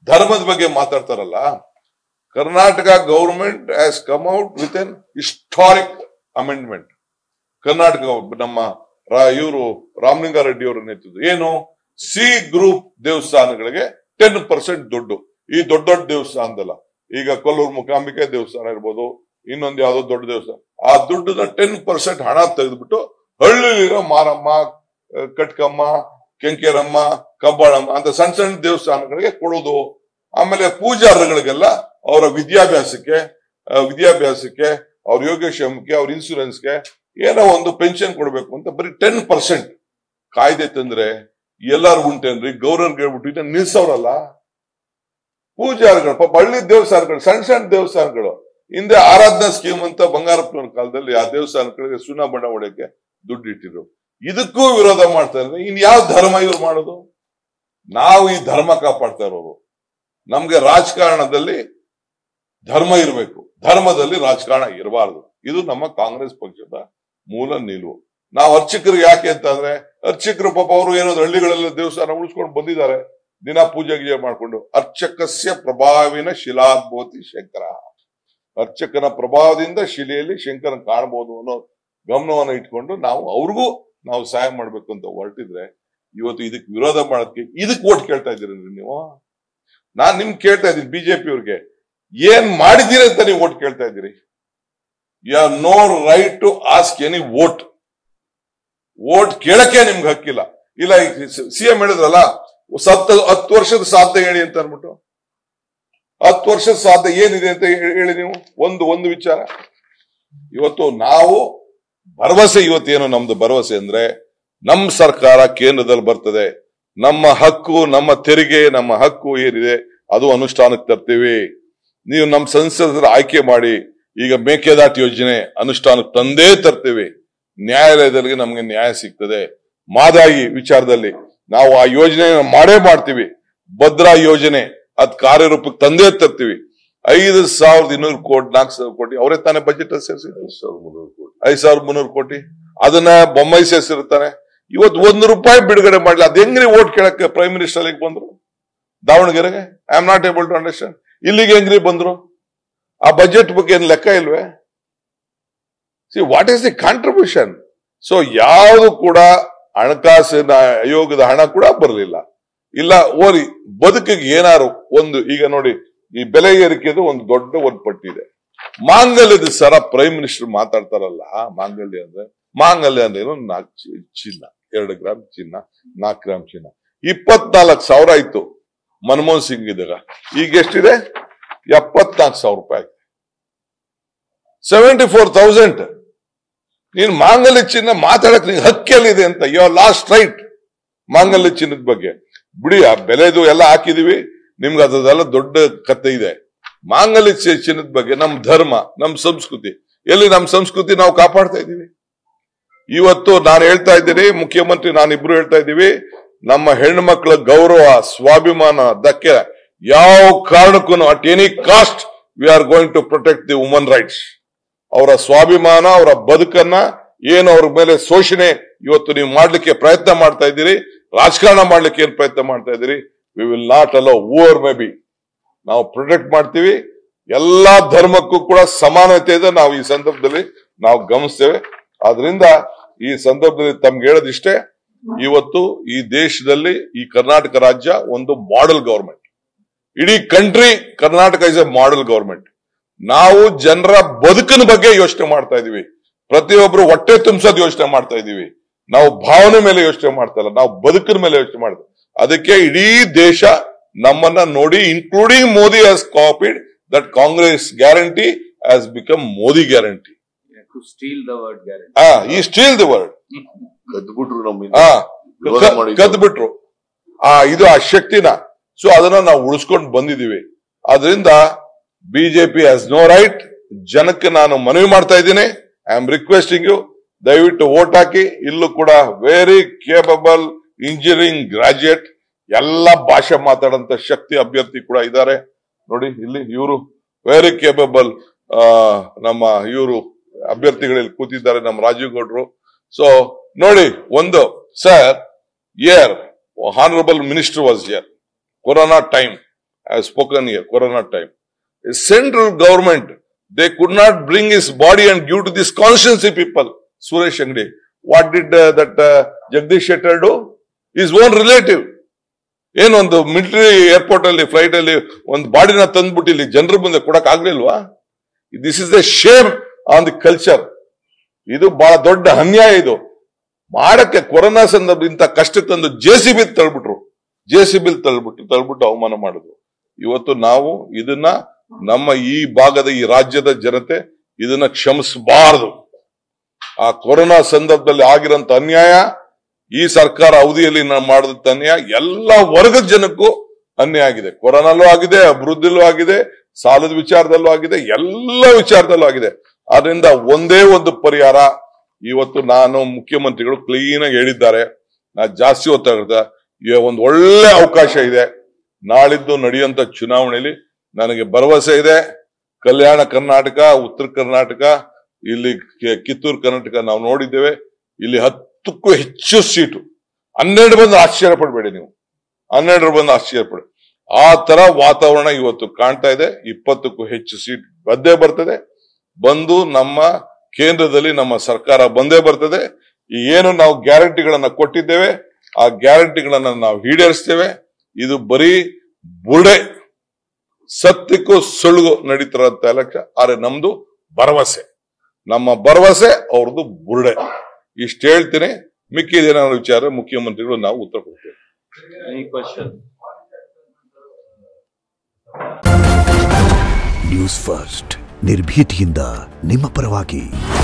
ಧರ್ಮದ ಬಗ್ಗೆ ಮಾತಾಡ್ತಾರಲ್ಲ Karnataka government has come out with an historic amendment Karnataka ನಮ್ಮ ಇವರು ರಾಮಲಿಂಗಾರೆಡ್ಡಿ ಅವರ ನೇತೃತ್ವ ಏನು ಸಿ ಗ್ರೂಪ್ ದೇವಸ್ಥಾನಗಳಿಗೆ ಟೆನ್ ಪರ್ಸೆಂಟ್ ದುಡ್ಡು ಈ ದೊಡ್ಡ ದೊಡ್ಡ ದೇವಸ್ಥಾನದಲ್ಲ ಈಗ ಕೊಲ್ಲೂರು ಮುಕಾಂಬಿಕೆ ದೇವಸ್ಥಾನ ಇರ್ಬೋದು ಇನ್ನೊಂದು ಯಾವ್ದೋ ದೊಡ್ಡ ದೇವಸ್ಥಾನ ಆ ದುಡ್ಡನ್ನ ಟೆನ್ ಪರ್ಸೆಂಟ್ ಹಣ ತೆಗೆದ್ಬಿಟ್ಟು ಹಳ್ಳಿಲಿರೋ ಮಾರಮ್ಮ ಅಹ್, ಕಟ್ಕಮ್ಮ ಕೆಂಕೇರಮ್ಮ ಕಬ್ಬಾಳಮ್ಮ ಅಂತ ಸಣ್ಣ ಸಣ್ಣ ದೇವಸ್ಥಾನಗಳಿಗೆ ಕೊಡೋದು ಆಮೇಲೆ ಪೂಜಾರಗಳಿಗೆಲ್ಲ ಅವರ ವಿದ್ಯಾಭ್ಯಾಸಕ್ಕೆ ಅಹ್, ವಿದ್ಯಾಭ್ಯಾಸಕ್ಕೆ ಅವ್ರ ಯೋಗಕ್ಷೇಮಕ್ಕೆ ಅವ್ರ ಇನ್ಸೂರೆನ್ಸ್ಗೆ ಏನೋ ಒಂದು ಪೆನ್ಷನ್ ಕೊಡ್ಬೇಕು ಅಂತ ಬರೀ ಟೆನ್ ಪರ್ಸೆಂಟ್ ಕಾಯ್ದೆ ತಂದ್ರೆ ಎಲ್ಲಾರು ಉಂಟೇನ್ರಿ ಗೌರವ್ರಿಗೆ ಹೇಳ್ಬಿಟ್ಟು ಇದನ್ನ ನಿಲ್ಸವ್ರಲ್ಲ ಪೂಜಾರಿಗಳು ಪಾಪ ಹಳ್ಳಿ ದೇವಸ್ಥಾನಗಳು ಸಣ್ಣ ಸಣ್ಣ ದೇವಸ್ಥಾನಗಳು ಹಿಂದೆ ಆರಾಧನಾ ಸ್ಕೀಮ್ ಅಂತ ಬಂಗಾರಪ್ಪನ ಕಾಲದಲ್ಲಿ ಆ ದೇವಸ್ಥಾನಗಳಿಗೆ ಸುಣ್ಣ ಬಣ್ಣ ಹೊಡೆಯಕ್ಕೆ ದುಡ್ಡು ಇಟ್ಟಿದ್ರು ಇದಕ್ಕೂ ವಿರೋಧ ಮಾಡ್ತಾ ಇದ್ರೆ ಇನ್ ಯಾವ ಧರ್ಮ ಇವ್ರು ಮಾಡೋದು ನಾವು ಈ ಧರ್ಮ ಕಾಪಾಡ್ತಾ ಇರೋರು ನಮ್ಗೆ ರಾಜಕಾರಣದಲ್ಲಿ ಧರ್ಮ ಇರಬೇಕು ಧರ್ಮದಲ್ಲಿ ರಾಜಕಾರಣ ಇರಬಾರದು ಇದು ನಮ್ಮ ಕಾಂಗ್ರೆಸ್ ಪಕ್ಷದ ಮೂಲ ನಿಲುವು ನಾವು ಅರ್ಚಕರಿಗೆ ಯಾಕೆ ಅಂತಂದ್ರೆ ಅರ್ಚಕರು ಪಾಪ ಅವರು ಏನೋ ಹಳ್ಳಿಗಳೆಲ್ಲ ದೇವಸ್ಥಾನ ಉಳಿಸ್ಕೊಂಡು ಬಂದಿದ್ದಾರೆ ದಿನ ಪೂಜೆ ಗೀಜೆ ಮಾಡ್ಕೊಂಡು ಅರ್ಚಕಸ್ಯ ಪ್ರಭಾವಿನ ಶಿಲಾದ್ಭೂತಿ ಶಂಕರ ಅರ್ಚಕನ ಪ್ರಭಾವದಿಂದ ಶಿಲೆಯಲ್ಲಿ ಶಂಕರನ್ ಕಾಣಬಹುದು ಅನ್ನೋ ಗಮನವನ್ನು ಇಟ್ಕೊಂಡು ನಾವು ಅವ್ರಿಗೂ ನಾವು ಸಹಾಯ ಮಾಡ್ಬೇಕು ಅಂತ ಹೊರಟಿದ್ರೆ ಇವತ್ತು ಇದಕ್ಕೆ ವಿರೋಧ ಮಾಡೋದಕ್ಕೆ ಇದಕ್ಕೆ ಓಟ್ ಕೇಳ್ತಾ ಇದ್ದೀರಿ ನೀವು ನಾನ್ ನಿಮ್ ಕೇಳ್ತಾ ಇದ್ದೀನಿ ಬಿಜೆಪಿ ಅವ್ರಿಗೆ ಏನ್ ಮಾಡಿದ್ದೀರಿ ಅಂತ ನೀವು ಓಟ್ ಕೇಳ್ತಾ ಇದ್ದೀರಿ you are no right to ask any vote vote ಕೇಳಕ್ಕೆ ನಿಮ್ಗೆ ಹಕ್ಕಿಲ್ಲ ಇಲ್ಲ ಸಿ ಎಂ ಹೇಳಿದ್ರಲ್ಲ ಸತ್ತ ಹತ್ತು ವರ್ಷದ ಸಾಧ್ಯ ಹೇಳಿ ಅಂತ ಅನ್ಬಿಟ್ಟು ಹತ್ತು ವರ್ಷದ ಸಾಧ್ಯ ಏನಿದೆ ಅಂತ ಹೇ- ಹೇಳಿ ನೀವು ಒಂದು ಒಂದು ವಿಚಾರ ಇವತ್ತು ನಾವು ಭರವಸೆ ಇವತ್ತೇನು ನಮ್ದು ಭರವಸೆ ಅಂದ್ರೆ ನಮ್ಮ ಸರ್ಕಾರ ಕೇಂದ್ರದಲ್ಲಿ ಬರ್ತದೆ ನಮ್ಮ ಹಕ್ಕು ನಮ್ಮ ತೆರಿಗೆ ನಮ್ಮ ಹಕ್ಕು ಏನಿದೆ ಅದು ಅನುಷ್ಠಾನಕ್ಕೆ ತರ್ತೀವಿ ನೀವು ನಮ್ಮ ಸಂಸದರ ಆಯ್ಕೆ ಮಾಡಿ ಈಗ ಮೇಕೆದಾಟು ಯೋಜನೆ ಅನುಷ್ಠಾನಕ್ಕೆ ತಂದೇ ತರ್ತೀವಿ ನ್ಯಾಯಾಲಯದಲ್ಲಿ ನಮ್ಗೆ ನ್ಯಾಯ ಸಿಗ್ತದೆ ಮಾದಾಯಿ ವಿಚಾರದಲ್ಲಿ ನಾವು ಆ ಯೋಜನೆ ಮಾಡೇ ಮಾಡ್ತೀವಿ ಭದ್ರಾ ಯೋಜನೆ ಅದ್ ಕಾರ್ಯರೂಪಕ್ಕೆ ತಂದೇ ತರ್ತೀವಿ ಐದು ಸಾವಿರದ ಇನ್ನೂರು ಕೋಟಿ ನಾಲ್ಕು ಸಾವಿರ ಕೋಟಿ ಅವರೇ ತಾನೇ ಬಜೆಟ್ ಸೇರಿಸಿದ್ರು ಐದು ಸಾವಿರದ ಮುನ್ನೂರು ಕೋಟಿ ಅದನ್ನ ಬೊಮ್ಮಾಯಿ ಸೇರಿಸಿರ್ತಾನೆ ಇವತ್ತು ಒಂದು ರೂಪಾಯಿ ಬಿಡುಗಡೆ ಮಾಡ್ಲಿ ಅದ್ ಹೆಂಗ್ರಿ ಓಟ್ ಕೇಳಕ್ಕೆ ಪ್ರೈಮ್ ಮಿನಿಸ್ಟರ್ ಅಲ್ಲಿಗೆ ಬಂದ್ರು ದಾವಣಗೆರೆಗೆ I am not able to understand ಇಲ್ಲಿಗೆ ಹೆಂಗ್ರಿ ಬಂದ್ರು ಆ ಬಜೆಟ್ ಬಗ್ಗೆ ಏನ್ ಲೆಕ್ಕ ಇಲ್ವೇ see what is the contribution so ಯಾವುದು ಕೂಡ ಹಣಕಾಸಿನ ಆಯೋಗದ ಹಣ ಕೂಡ ಬರಲಿಲ್ಲ ಇಲ್ಲ ಓರಿ ಬದುಕಿಗೆ ಏನಾರು ಒಂದು ಈಗ ನೋಡಿ ಈ ಬೆಲೆ ಏರಿಕೆದು ಒಂದು ದೊಡ್ಡ ಒಂದು ಪಟ್ಟಿ ಇದೆ ಮಾಂಗಲ್ಯದ ಸರ ಪ್ರೈಮ್ ಮಿನಿಸ್ಟರ್ ಮಾತಾಡ್ತಾರಲ್ಲ ಮಾಂಗಲ್ಯ ಅಂದ್ರೆ ಮಾಂಗಲ್ಯ ಅಂದ್ರೆ ಏನು ನಾಲ್ಕು ಚಿ- ಚಿನ್ನ ಎರಡು ಗ್ರಾಮ್ ಚಿನ್ನ ನಾಲ್ಕು ಗ್ರಾಮ್ ಚಿನ್ನ ಇಪ್ಪತ್ನಾಲ್ಕು ಸಾವಿರ ಆಯ್ತು ಮನಮೋಹನ್ ಸಿಂಗ್ ಇದ್ದಾಗ ಈಗ ಎಷ್ಟಿದೆ ಎಪ್ಪತ್ನಾಲ್ಕು ಸಾವಿರ ರೂಪಾಯಿ ಸೆವೆಂಟಿ ಫೋರ್ ತೌಸಂಡ್ ನೀನ್ ಮಾಂಗಲ್ಯ ಚಿನ್ನ ಮಾತಾಡಕ್ ನಿಂಗೆ ಹಕ್ಕಿಯಲ್ಲಿದೆ ಅಂತ ಯೋ ಲಾಸ್ಟ್ ರೈಟ್ ಮಾಂಗಲ್ಯ ಚಿನ್ನದ ಬಗ್ಗೆ ಬಿಡಿ ಆ ಬೆಲೆದು ಎಲ್ಲ ಹಾಕಿದೀವಿ ನಿಮ್ಗೆ ಅದೆಲ್ಲ ದೊಡ್ಡ ಕತೆ ಇದೆ ಮಾಂಗಲ್ಯ ಚಿ- ಚಿನ್ನದ ಬಗ್ಗೆ ನಮ್ ಧರ್ಮ ನಮ್ ಸಂಸ್ಕೃತಿ ಎಲ್ಲಿ ನಮ್ ಸಂಸ್ಕೃತಿ ನಾವು ಕಾಪಾಡ್ತಾ ಇದ್ದೀವಿ ಇವತ್ತು ನಾನು ಹೇಳ್ತಾ ಇದ್ದೀನಿ ಮುಖ್ಯಮಂತ್ರಿ ನಾನಿಬ್ರು ಹೇಳ್ತಾ ಇದ್ದೀವಿ ನಮ್ಮ ಹೆಣ್ಮಕ್ಳ ಗೌರವ ಸ್ವಾಭಿಮಾನ ಧಕ್ಕೆ ಯಾವ ಕಾರಣಕ್ಕೂ at any cost we are going to protect the woman rights ಅವರ ಸ್ವಾಭಿಮಾನ ಅವರ ಬದುಕನ್ನ ಏನು ಅವ್ರ ಮೇಲೆ ಶೋಷಣೆ ಇವತ್ತು ನೀವು ಮಾಡ್ಲಿಕ್ಕೆ ಪ್ರಯತ್ನ ಮಾಡ್ತಾ ಇದ್ದೀರಿ ರಾಜಕಾರಣ ಮಾಡ್ಲಿಕ್ಕೆ ಏನ್ ಪ್ರಯತ್ನ ಮಾಡ್ತಾ ಇದ್ದೀರಿ we will not allow over maybe ನಾವು ಪ್ರೊಟೆಕ್ಟ್ ಮಾಡ್ತೀವಿ ಎಲ್ಲಾ ಧರ್ಮಕ್ಕೂ ಕೂಡ ಸಮಾನತೆ ಇದೆ ನಾವು ಈ ಸಂದರ್ಭದಲ್ಲಿ ನಾವು ಗಮನಿಸ್ತೇವೆ ಆದ್ರಿಂದ ಈ ಸಂದರ್ಭದಲ್ಲಿ ತಮ್ಗೆ ಹೇಳೋದಿಷ್ಟೇ ಇವತ್ತು ಈ ದೇಶದಲ್ಲಿ ಈ ಕರ್ನಾಟಕ ರಾಜ್ಯ ಒಂದು ಮಾಡೆಲ್ ಗವರ್ಮೆಂಟ್ ಇಡೀ country Karnataka is a model government ನಾವು ಜನರ ಬದುಕಿನ ಬಗ್ಗೆ ಯೋಚನೆ ಮಾಡ್ತಾ ಇದೀವಿ ಪ್ರತಿಯೊಬ್ರು ಹೊಟ್ಟೆ ತುಂಬಿಸೋದು ಯೋಚನೆ ಮಾಡ್ತಾ ಇದೀವಿ ನಾವು ಭಾವನೆ ಮೇಲೆ ಯೋಚನೆ ಮಾಡ್ತಾ ಇಲ್ಲ ನಾವು ಬದುಕಿನ ಮೇಲೆ ಯೋಚನೆ ಮಾಡ್ತೀವಿ ಅದಕ್ಕೆ ಇಡೀ ದೇಶ ನಮ್ಮನ್ನ ನೋಡಿ including Modi has copied that Congress guarantee has become Modi guarantee to steal the word guarantee. ಆ ಈ ಸ್ಟೀಲ್ ದಿ ವರ್ಡ್ ಕದ್ಬಿಟ್ರು ನಮ್ಮ ಆ ವಿರೋಧ ಮಾಡಿದ್ರು. ಕದ್ದು ಬಿಟ್ರು ಆ ಇದು ಆ ಶಕ್ತಿನ ಸೊ ಅದನ್ನ ನಾವು ಉಳಿಸ್ಕೊಂಡು ಬಂದಿದೀವಿ ಆದ್ರಿಂದ ಬಿಜೆಪಿ ಹ್ಯಾಸ್ ನೋ ರೈಟ್ ಜನಕ್ಕೆ ನಾನು ಮನವಿ ಮಾಡ್ತಾ ಇದ್ದೀನಿ ಐ ಆಮ್ ರಿಕ್ವೆಸ್ಟಿಂಗ್ ಯು ದಯವಿಟ್ಟು ವೋಟ್ ಹಾಕಿ ಇಲ್ಲೂ ಕೂಡ ವೆರಿ ಕೇಪಬಲ್ ಇಂಜಿನಿಯರಿಂಗ್ ಗ್ರಾಜುಯೇಟ್ ಎಲ್ಲ ಭಾಷೆ ಮಾತಾಡಂತ ಶಕ್ತಿ ಅಭ್ಯರ್ಥಿ ಕೂಡ ಇದ್ದಾರೆ ನೋಡಿ ಇಲ್ಲಿ ಇವರು ವೆರಿ ಕೇಪಬಲ್ ನಮ್ಮ ಇವರು ಅಭ್ಯರ್ಥಿಗಳಲ್ಲಿ ಕೂತಿದ್ದಾರೆ ನಮ್ಮ ರಾಜೀವ್ ಗೌಡ್ರು ಸೊ ನೋಡಿ ಒಂದು sir year honourable minister was year corona time I have spoken here, Corona time. A central government, they could not bring his body and give to these constituency people. Suresh Angdi. What did uh, that uh, Jagdish Shettar do? His own relative. ಏನೊಂದು military airport ಅಲ್ಲಿ flight ಅಲ್ಲಿ ಒಂದು ಬಾಡಿನ ತಂದ್ಬಿಟ್ಟು ಇಲ್ಲಿ ಜನರ ಮುಂದೆ ಕೊಡಕ್ ಆಗ್ಲಿಲ್ವಾ this is the shame on the culture ಇದು ಬಹಳ ದೊಡ್ಡ ಅನ್ಯಾಯ ಇದು ಮಾಡಕ್ಕೆ ಕೊರೋನಾ ಸಂದರ್ಭ ಇಂಥ ಕಷ್ಟ ತಂದು ಜೆ ಸಿ ಬಿ ತಳ್ಬಿಟ್ರು ಜೆ ಸಿ ಬಿಲ್ ತಳ್ಬಿಟ್ಟು ತಳ್ಬಿಟ್ಟು ಅವಮಾನ ಮಾಡಿದ್ರು ಇವತ್ತು ನಾವು ಇದನ್ನ ನಮ್ಮ ಈ ಭಾಗದ ಈ ರಾಜ್ಯದ ಜನತೆ ಇದನ್ನ ಕ್ಷಮಿಸಬಾರದು ಆ ಕೊರೋನಾ ಸಂದರ್ಭದಲ್ಲಿ ಆಗಿರೋಂತ ಅನ್ಯಾಯ ಈ ಸರ್ಕಾರ ಅವಧಿಯಲ್ಲಿ ನಾವು ಮಾಡಿದಂತ ಅನ್ಯಾಯ ಎಲ್ಲ ವರ್ಗದ ಜನಕ್ಕೂ ಅನ್ಯಾಯ ಆಗಿದೆ ಕೊರೋನಾಲೂ ಆಗಿದೆ ಅಭಿವೃದ್ಧಿಲೂ ಆಗಿದೆ ಸಾಲದ ವಿಚಾರದಲ್ಲೂ ಆಗಿದೆ ಎಲ್ಲ ವಿಚಾರದಲ್ಲೂ ಆಗಿದೆ ಆದ್ರಿಂದ ಒಂದೇ ಒಂದು ಪರಿಹಾರ ಇವತ್ತು ನಾನು ಮುಖ್ಯಮಂತ್ರಿಗಳು ಕ್ಲೀನ್ ಆಗಿ ಹೇಳಿದ್ದಾರೆ ನಾ ಜಾಸ್ತಿ ಹೊತ್ತಾಗಿರ್ತ ಈಗ ಒಂದು ಒಳ್ಳೆ ಅವಕಾಶ ಇದೆ ನಾಳಿದ್ದು ನಡೆಯುವಂತ ಚುನಾವಣೆಯಲ್ಲಿ ನನಗೆ ಭರವಸೆ ಇದೆ ಕಲ್ಯಾಣ ಕರ್ನಾಟಕ ಉತ್ತರ ಕರ್ನಾಟಕ ಇಲ್ಲಿ ಕೆ- ಕಿತ್ತೂರು ಕರ್ನಾಟಕ ನಾವು ನೋಡಿದ್ದೇವೆ ಇಲ್ಲಿ ಹತ್ತಕ್ಕೂ ಹೆಚ್ಚು ಸೀಟು ಹನ್ನೆರಡು ಬಂದು ಆಶ್ಚರ್ಯ ಪಡಬೇಡಿ ನೀವು ಹನ್ನೆರಡರ ಬಂದು ಆಶ್ಚರ್ಯ ಪಡಿ ಆ ತರ ವಾತಾವರಣ ಇವತ್ತು ಕಾಣ್ತಾ ಇದೆ ಇಪ್ಪತ್ತಕ್ಕೂ ಹೆಚ್ಚು ಸೀಟ್ ಬಂದೇ ಬರ್ತದೆ ಬಂದು ನಮ್ಮ ಕೇಂದ್ರದಲ್ಲಿ ನಮ್ಮ ಸರ್ಕಾರ ಬಂದೇ ಬರ್ತದೆ ಈ ಏನು ನಾವು ಗ್ಯಾರಂಟಿಗಳನ್ನ ಕೊಟ್ಟಿದ್ದೇವೆ ಆ ಗ್ಯಾರಂಟಿಗಳನ್ನ ನಾವು ಈಡೇರಿಸ್ತೇವೆ ಇದು ಬರೀ ಬುರ್ಡೆ ಸತ್ಯಕ್ಕೂ ಸುಳ್ಳು ನಡೀತಿರೋಂತ ಎಲೆಕ್ಷನ್ ಆದ್ರೆ ನಮ್ದು ಭರವಸೆ ನಮ್ಮ ಭರವಸೆ ಅವ್ರದ್ದು ಬುರ್ಡೆ ಇಷ್ಟ ಹೇಳ್ತೀನಿ ಮಿಕ್ಕಿದೇನಾದ್ರು ವಿಚಾರ ಮುಖ್ಯಮಂತ್ರಿಗಳು ನಾವು ಉತ್ತರ ಕೊಡ್ತೇವೆ Any question? ನ್ಯೂಸ್ ಫಸ್ಟ್ ನಿರ್ಭೀತಿಯಿಂದ ನಿಮ್ಮ ಪರವಾಗಿ